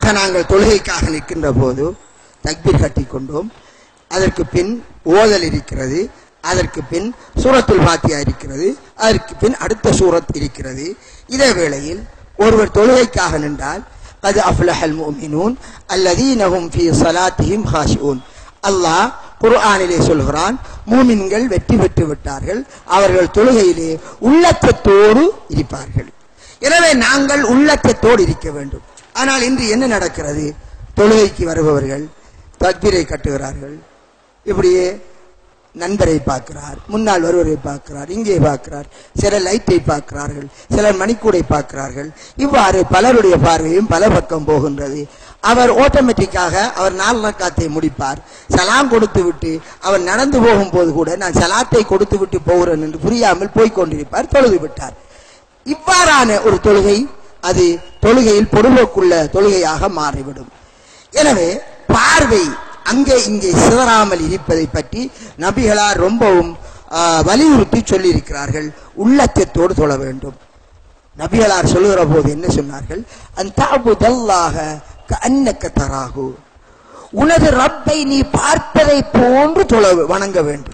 முதலாவதாக நாங்கள் தொழுகைக்காக நிற்கின்ற போது தக்பீர் கட்டிக் கொண்டோம் அதற்கு பின் ஓதல் இருக்கிறது அதற்கு பின் சூரத்துல் பாத்தியா இருக்கிறது அதற்கு பின் அடுத்த சூரத் இருக்கிறது இதே வேளையில் ஒருவர் தொழுகைக்காக நின்றால் கது அஃப்லஹல் முஃமினூன் அல்லதீனஹும் ஃபீ ஸலாத்திஹிம் ஹாஷிஊன் அல்லாஹ் குர்ஆனிலே சொல்கிறான் மூமின்கள் வெற்றி பெற்று விட்டார்கள் அவர்கள் தொழுகையிலே உள்ளத்தத்தோடு இருப்பார்கள் எனவே நாங்கள் உள்ளத்தத்தோடு இருக்க வேண்டும் ஆனால் இன்று என்ன நடக்கிறது தொழுகைக்கு வருபவர்கள் தக்பீரை கட்டுகிறார்கள் இப்படியே நண்பரை பார்க்கிறார் முன்னால் வருவரை பார்க்கிறார் இங்கே பார்க்கிறார் சிலர் லைட்டை பார்க்கிறார்கள் சிலர் மணிக்கூடை பார்க்கிறார்கள் இவ்வாறு பலருடைய பார்வையும் பல பக்கம் போகின்றது அவர் ஆட்டோமேட்டிக்காக அவர் நாலு ரக்காத்தை முடிப்பார் சலாம் கொடுத்து விட்டு அவர் நடந்து போகும்போது கூட நான் சலாத்தை கொடுத்து விட்டு போகிறேன் என்று புரியாமல் போய்க் கொண்டிருப்பார் தொழுது விட்டார் இவ்வாறான ஒரு தொழுகை அது தொழுகையில் பொருளுக்குள்ள தொழுகையாக மாறிவிடும் எனவே பார்வை அங்கே இங்கே சிதறாமல் இருப்பதை பற்றி நபிகளார் ரொம்பவும் ஆ, வலியுறுத்தி சொல்லியிருக்கிறார்கள் உள்ளத்தத்தோடு தொழ வேண்டும் நபிகளார் சொல்லுகிற போது என்ன சொன்னார்கள் அந்தாபுதல்லாக அன்னக்க தராகு உனது ரப்பை நீ பார்ப்பதை போன்று தொழ வணங்க வேண்டும்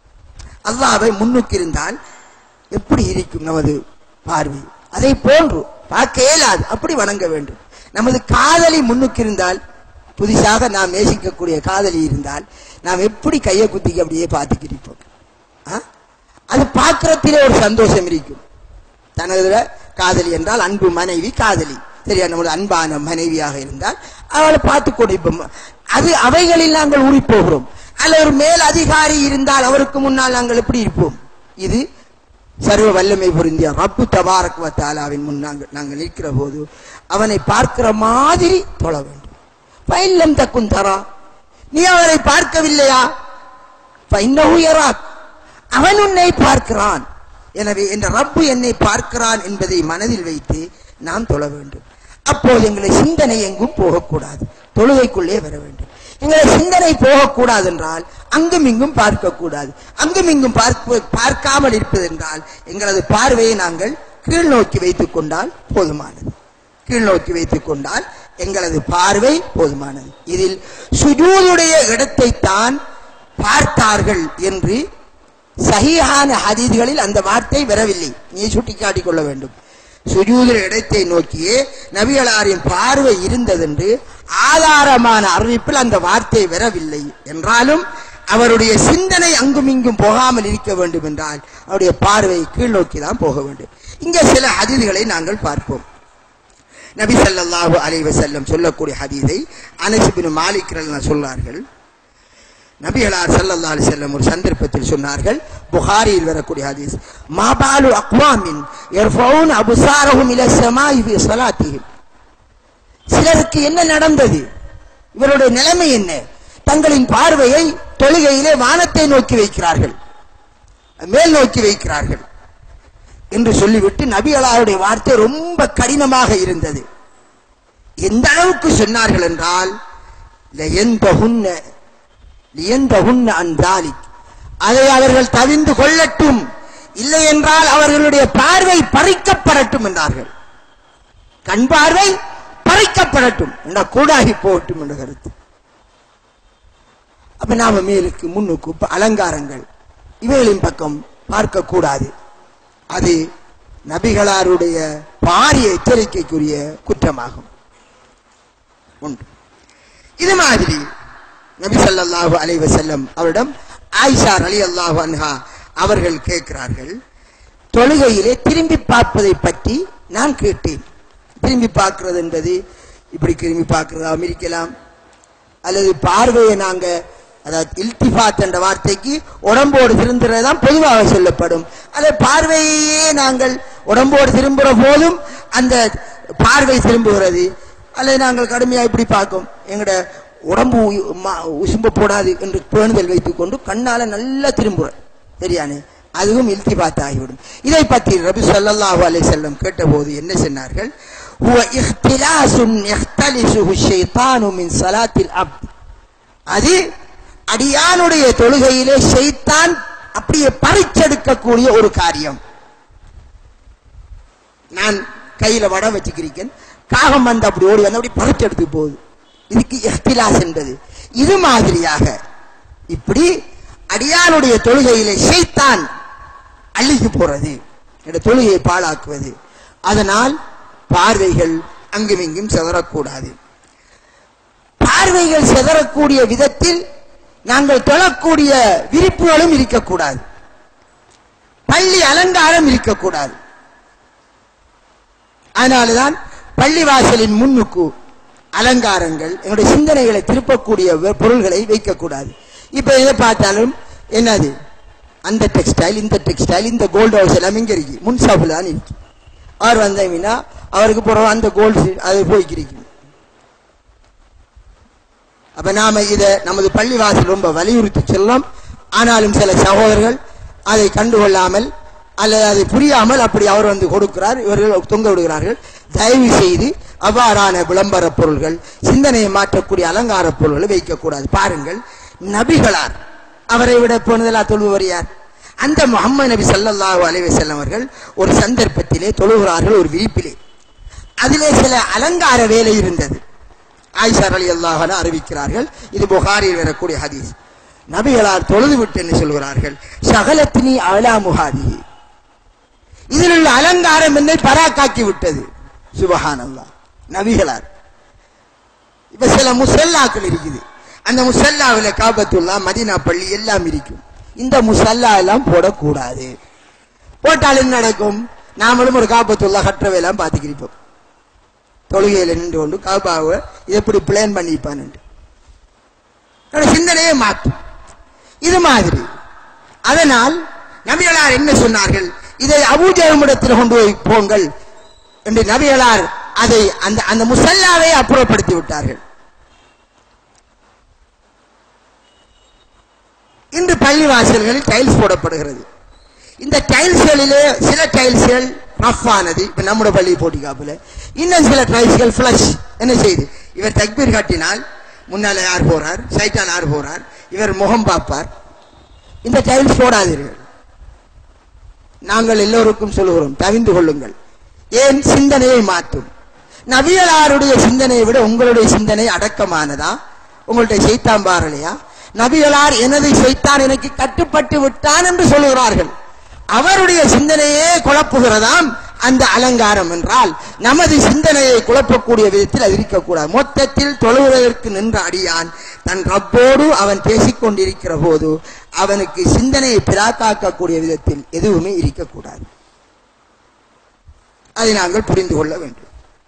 அல்லாவை முன்னுக்கு இருந்தால் எப்படி இருக்கும் நமது பார்வை அதை போன்று பார்க்க இயலாது அப்படி வணங்க வேண்டும் நமது காதலி முன்னுக்கு இருந்தால் புதிதாக நாம் நேசிக்கக்கூடிய காதலி இருந்தால் நாம் எப்படி கையை குத்திக்கு அப்படியே பார்த்துக்கிருப்போம் ஆ? அது பார்க்கறதிலே ஒரு சந்தோஷம் இருக்கும் தனது காதலி என்றால் அன்பு மனைவி காதலி சரியா நம்முடைய அன்பான மனைவியாக இருந்தால் அவளை பார்த்து கொண்டிருப்போம் அது அவைகளில் நாங்கள் ஊறி போகிறோம் அல்ல ஒரு மேல் அதிகாரி இருந்தால் அவருக்கு முன்னால் நாங்கள் எப்படி இருப்போம் இது சர்வ வல்லமை பொருந்திய ரப்பு தபாரக் வ தஆலாவின் முன் நாங்கள் நாங்கள் நிற்கிற போது அவனை பார்க்கிற மாதிரி தொழ வேண்டும் பயிலம் தக்கும் தரா நீ அவரை பார்க்கவில்லையா فإنه يراك. அவன் உன்னை பார்க்கிறான் எனவே என்ற ரப்பு என்னை பார்க்கிறான் என்பதை மனதில் வைத்து நாம் தொழ வேண்டும் அப்போது எங்களை சிந்தனை எங்கும் போகக்கூடாது தொழுகைக்குள்ளே வர வேண்டும் எங்களை சிந்தனை போகக்கூடாது என்றால் அங்கும் இங்கும் பார்க்கக்கூடாது அங்கும் இங்கும் பார்க்க பார்க்காமல் இருப்பது என்றால் எங்களது பார்வையை நாங்கள் கீழ் நோக்கி வைத்துக் கொண்டால் போதுமானது கீழ் நோக்கி வைத்துக் கொண்டால் எங்களது பார்வை போதுமானது இதில் சுஜூதுடைய இடத்தை தான் பார்த்தார்கள் என்று சஹீஹான ஹதீதுகளில் அந்த வார்த்தை வரவில்லை நீ சுட்டிக்காட்டிக் கொள்ள வேண்டும் சுஜூதுடைய இடத்தை நோக்கியே நபிகளாரின் பார்வை இருந்ததென்று ஆதாரமான அறிவிப்பில் அந்த வார்த்தை வரவில்லை என்றாலும் அவருடைய சிந்தனை அங்கும் இங்கும் போகாமல் இருக்க வேண்டும் என்றால் அவருடைய பார்வை கீழ் நோக்கி தான் போக வேண்டும் இங்கே சில ஹதீதுகளை நாங்கள் பார்ப்போம் நபி ஸல்லல்லாஹு அலைஹி வஸல்லம் சொல்லக்கூடிய ஹதீஸை அனஸ் இப்னு மாலிக் ரலியல்லாஹு சொன்னார்கள் நபிகளார் ஸல்லல்லாஹு அலைஹி வஸல்லம் ஒரு சந்தர்ப்பத்தில் சொன்னார்கள் புகாரியில் வரக்கூடிய ஹதீஸ் மாபாலு அக்வாமின் யர்ஃபவுன் அபுசாரஹும் இல ஸமாஇ ஃபி ஸலாத்திஹிம் சிலருக்கு என்ன நடந்தது இவருடைய நிலைமை என்ன தங்களின் பார்வையை தொழுகையிலே வானத்தை நோக்கி வைக்கிறார்கள் மேல் நோக்கி வைக்கிறார்கள் என்று சொல்லிவிட்டு நபிகளாருடைய வார்த்தை ரொம்ப கடினமாக இருந்தது எந்த அளவுக்கு சொன்னார்கள் என்றால் லயந்தஹுன்ன லியந்தஹுன்ன அன் தாலிக் அதை அவர்கள் தவிந்து கொள்ளட்டும் இல்லை என்றால் அவர்களுடைய பார்வை பறிக்கப்படட்டும் என்றார்கள் கண் பார்வை பறிக்கப்படட்டும் என்ற கூடாகி போகட்டும் என்ற கருத்து அப்ப நாம மேலுக்கு முன்னுக்கு ப- அலங்காரங்கள் இவைகளின் பக்கம் பார்க்க கூடாது அது நபிகளாருடைய பாரிய எச்சரிக்கைக்குரிய குற்றமாகும் உண்டு இது மாதிரி நபி ஸல்லல்லாஹு அலைஹி வஸல்லம் அவரிடம் ஆயிஷா ரலியல்லாஹு அன்ஹா அவர்கள் கேட்கிறார்கள் தொழுகையிலே திரும்பி பார்ப்பதை பற்றி நான் கேட்டேன் திரும்பி பார்க்கிறது என்பது இப்படி திரும்பி பார்க்கிறதாவும் இருக்கலாம் அல்லது பார்வையை நாங்க அதாவது இல்திஃபாத் என்ற வார்த்தைக்கு உடம்போடு திருந்துறது தான் பொதுவாக சொல்லப்படும் அல்லது பார்வையே நாங்கள் உடம்போடு திரும்புகிற போதும் அந்த பார்வை திரும்புகிறது அல்லது நாங்கள் கடுமையா இப்படி பார்க்கும் எங்கட உடம்பு உ- ம- உசும்ப போடாது என்று பேணுதல் வைத்துக் கொண்டு கண்ணால நல்லா திரும்புறோம் சரியானே அதுவும் இல்திபாத் ஆகிவிடும் இதை பற்றி ரபி ஸல்லல்லாஹு அலைஹி வஸல்லம் கேட்டபோது என்ன சொன்னார்கள் ஹுவ இஹ்திலாசுன் இஹ்தலிசுஹு ஷைத்தானு மின் ஸலாத்தில் அப்த் அது அடியானுடைய தொழுகையிலே ஷைத்தான் அப்படியே பறிச்செடுக்கக்கூடிய ஒரு காரியம் நான் கையில வடை வச்சுக்கிறேன் காகம் வந்து அப்படி ஓடி வந்து அப்படி பறிச்சு எடுத்து போகுது இதுக்கு இஹ்திலாஸ் என்பது இது மாதிரியாக இப்படி அடியானுடைய தொழுகையிலே ஷைத்தான் அள்ளிக்கு போறது இந்த தொழுகையை பாழாக்குவது அதனால் பார்வைகள் அங்கும் இங்கும் சிதறக்கூடாது பார்வைகள் சிதறக்கூடிய விதத்தில் நாங்கள் தொழக்கூடிய விரிப்புகளும் இருக்கக்கூடாது பள்ளி அலங்காரம் இருக்கக்கூடாது அதனாலதான் பள்ளிவாசலின் முன்னுக்கு அலங்காரங்கள் எங்களுடைய சிந்தனைகளை திருப்பக்கூடிய வெ- பொருள்களை வைக்கக்கூடாது இப்ப எதை பார்த்தாலும் என்னது அந்த டெக்ஸ்டைல் இந்த டெக்ஸ்டைல் இந்த கோல்டு ஹவுஸ் எல்லாம் இங்க இருக்கு முன்சாஃபில் தான் இருக்கு அவர் வந்தீங்கன்னா அவருக்கு பிறகு அந்த கோல்டு அது போய்க்கிருக்கு அப்ப நாம இத நமது பள்ளிவாசல் ரொம்ப வலியுறுத்தி செல்லும் ஆனாலும் சில சகோதரர்கள் அதை கண்டுகொள்ளாமல் அல்லது அதை புரியாமல் அப்படி அவர் வந்து கொடுக்கிறார் இவர்கள் தொங்க விடுகிறார்கள் தயவு செய்து அவ்வாறான விளம்பர பொருள்கள் சிந்தனையை மாற்றக்கூடிய அலங்கார பொருள்களை வைக்கக்கூடாது பாருங்கள் நபிகளார் அவரை விட போனதெல்லா தொழுவர் யார் அந்த முகமது நபி ஸல்லல்லாஹு அலைஹி வஸல்லம் அவர்கள் ஒரு சந்தர்ப்பத்திலே தொழுகிறார்கள் ஒரு விரிப்பிலே அதிலே சில அலங்கார வேலை இருந்தது ஆயிஷா அலி அல்லாஹன அறிவிக்கிறார்கள் இது புகாரில் வரக்கூடிய ஹதீஸ் நபிகளார் தொழுது விட்டு என்ன சொல்கிறார்கள் சகலத்தினி அலா முகாதி இதில் உள்ள அலங்காரம் என்னை பராக்காக்கி விட்டது சுபஹானல்லாஹ் நபிகளார் இப்ப சில முசல்லாக்கள் இருக்குது அந்த முசல்லாவில் காபத்துல்லா மதீனா பள்ளி எல்லாம் இருக்கும் இந்த முசல்லா எல்லாம் போடக்கூடாது போட்டால் என்ன நடக்கும் நாமளும் ஒரு காபத்துல்லா கற்றவையெல்லாம் பார்த்துக்கிருப்போம் தொழுகையில நின்று கொண்டு காபாவை இதை எப்படி பிளான் பண்ணிப்பான்னு என்னோட சிந்தனையே மாற்றும் இது மாதிரி அதனால் நபிகளார் என்ன சொன்னார்கள் இதை அபூஜகமிடத்தில் கொண்டு போய் போங்கள் என்று நபிகளார் அதை அந்த அந்த முசல்லாவை அப்புறப்படுத்தி விட்டார்கள் இன்று பள்ளிவாசல்களில் டைல்ஸ் போடப்படுகிறது இந்த டைல்ஸ்களிலே சில டைல்ஸ்கள் ரஃப் ஆனது இப்ப நம்முடைய பள்ளி போட்டி காப்புல இன்னும் சில டைல்ஸ்கள் ஃபிளஷ் என்ன செய்யுது இவர் தக்பீர் காட்டினால் முன்னால யார் போறார் சைட்டால் யார் போறார் இவர் முகம் பார்ப்பார் இந்த டைல்ஸ் போடாதீர்கள் நாங்கள் எல்லோருக்கும் சொல்லுகிறோம் தவிந்து கொள்ளுங்கள் ஏன் சிந்தனையை மாற்றும் நபிகளாருடைய சிந்தனையை விட உங்களுடைய சிந்தனை அடக்கமானதா உங்களுடைய செய்தான் பாரலையா நபிகளார் எனது செய்தான் எனக்கு கட்டுப்பட்டு விட்டான் என்று சொல்லுகிறார்கள் அவருடைய சிந்தனையே குழப்புகிறதாம் அந்த அலங்காரம் என்றால் நமது சிந்தனையை குழப்பக்கூடிய விதத்தில் அது இருக்கக்கூடாது மொத்தத்தில் தொழுவதற்கு நின்ற அடியான் தன் ரப்போடு அவன் பேசிக் கொண்டிருக்கிற போது அவனுக்கு சிந்தனையை பிராக்காக்கக்கூடிய விதத்தில் எதுவுமே இருக்கக்கூடாது அதை நாங்கள் புரிந்து கொள்ள வேண்டும்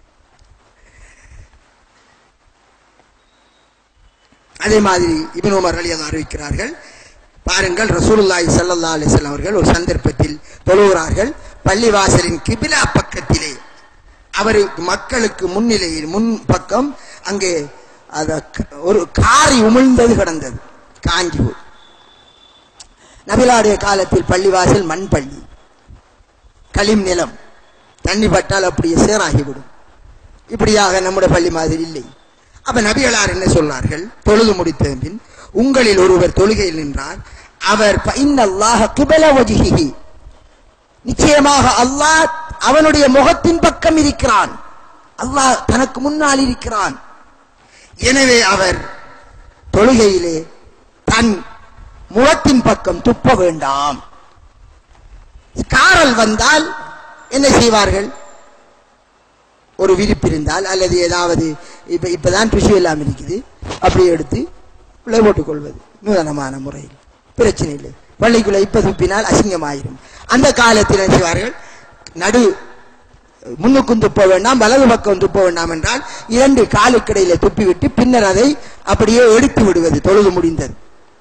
அதே மாதிரி இபின் உமர் அலி அறிவிக்கிறார்கள் பாருங்கள் ரசூலுல்லாஹி ஸல்லல்லாஹு அலைஹி வஸல்லம் அவர்கள் ஒரு சந்தர்ப்பத்தில் தொழுகிறார்கள் பள்ளிவாசலின் கிபிலா பக்கத்திலே அவர் மக்களுக்கு முன்னிலையில் முன் பக்கம் அங்கே அத க- ஒரு காரி உமிழ்ந்தது கிடந்தது காஞ்சி போய் நபிலாடைய காலத்தில் பள்ளிவாசல் மண் பள்ளி களிம் நிலம் தண்ணி பட்டால் அப்படியே சேராகிவிடும் இப்படியாக நம்முடைய பள்ளி மாதிரி இல்லை அப்ப நபிகளார் என்ன சொன்னார்கள் தொழுது முடித்த பின் உங்களில் ஒருவர் தொழுகையில் நின்றார் அவர் இன்னல்லாஹ கிபல வஜிஹி நிச்சயமாக அல்லாஹ் அவனுடைய முகத்தின் பக்கம் இருக்கிறான் அல்லாஹ் தனக்கு முன்னால் இருக்கிறான் எனவே அவர் தொழுகையிலே தன் முகத்தின் பக்கம் துப்ப வேண்டாம் காரல் வந்தால் என்ன செய்வார்கள் ஒரு விரிப்பு இருந்தால் அல்லது ஏதாவது இப்ப இப்பதான் டிஷ்யூ எல்லாம் இருக்குது அப்படி எடுத்து உள்ளே போட்டுக் கொள்வது நூதனமான முறையில் பிரச்சனை இல்லை பள்ளிக்குள்ள இப்ப துப்பினால் அசிங்கமாயிரும் அந்த காலத்தில் என்ன செய்வார்கள் நடு முன்னுக்கும் துப்ப வேண்டாம் வலது பக்கம் துப்ப வேண்டாம் என்றால் இரண்டு காலுக்கிடையில துப்பிவிட்டு பின்னர் அதை அப்படியே எடுத்து விடுவது தொழுது முடிந்தது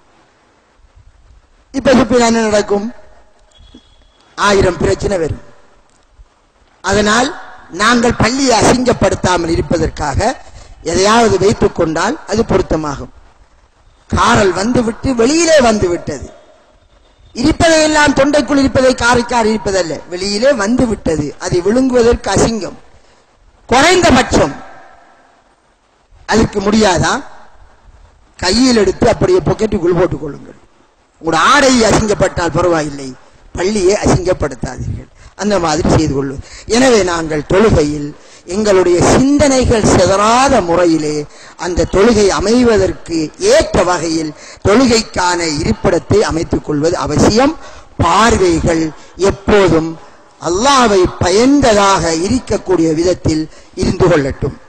இப்ப துப்பினா என்ன நடக்கும் ஆயிரம் பிரச்சனை வரும் அதனால் நாங்கள் பள்ளியை அசிங்கப்படுத்தாமல் இருப்பதற்காக எதையாவது வைத்துக் கொண்டால் அது பொருத்தமாகும் காரல் வந்துவிட்டு வெளியிலே வந்து விட்டது இருப்பதையெல்லாம் தொண்டைக்குள் இருப்பதை காரைக்கார் இருப்பதல்ல வெளியிலே வந்து விட்டது அதை விழுங்குவதற்கு அசிங்கம் குறைந்தபட்சம் அதுக்கு முடியாதா கையில் எடுத்து அப்படியே பொக்கெட்டுக்குள் போட்டுக் கொள்ளுங்கள் உங்களோட ஆடை அசிங்கப்பட்டால் பரவாயில்லை பள்ளியை அசிங்கப்படுத்தாதீர்கள் அந்த மாதிரி செய்து கொள்வது எனவே நாங்கள் தொழுகையில் எங்களுடைய சிந்தனைகள் சிதறாத முறையிலே அந்த தொழுகை அமைவதற்கு ஏற்ற வகையில் தொழுகைக்கான இருப்பிடத்தை அமைத்துக் கொள்வது அவசியம் பார்வைகள் எப்போதும் அல்லாவை பயந்ததாக இருக்கக்கூடிய விதத்தில் இருந்து கொள்ளட்டும்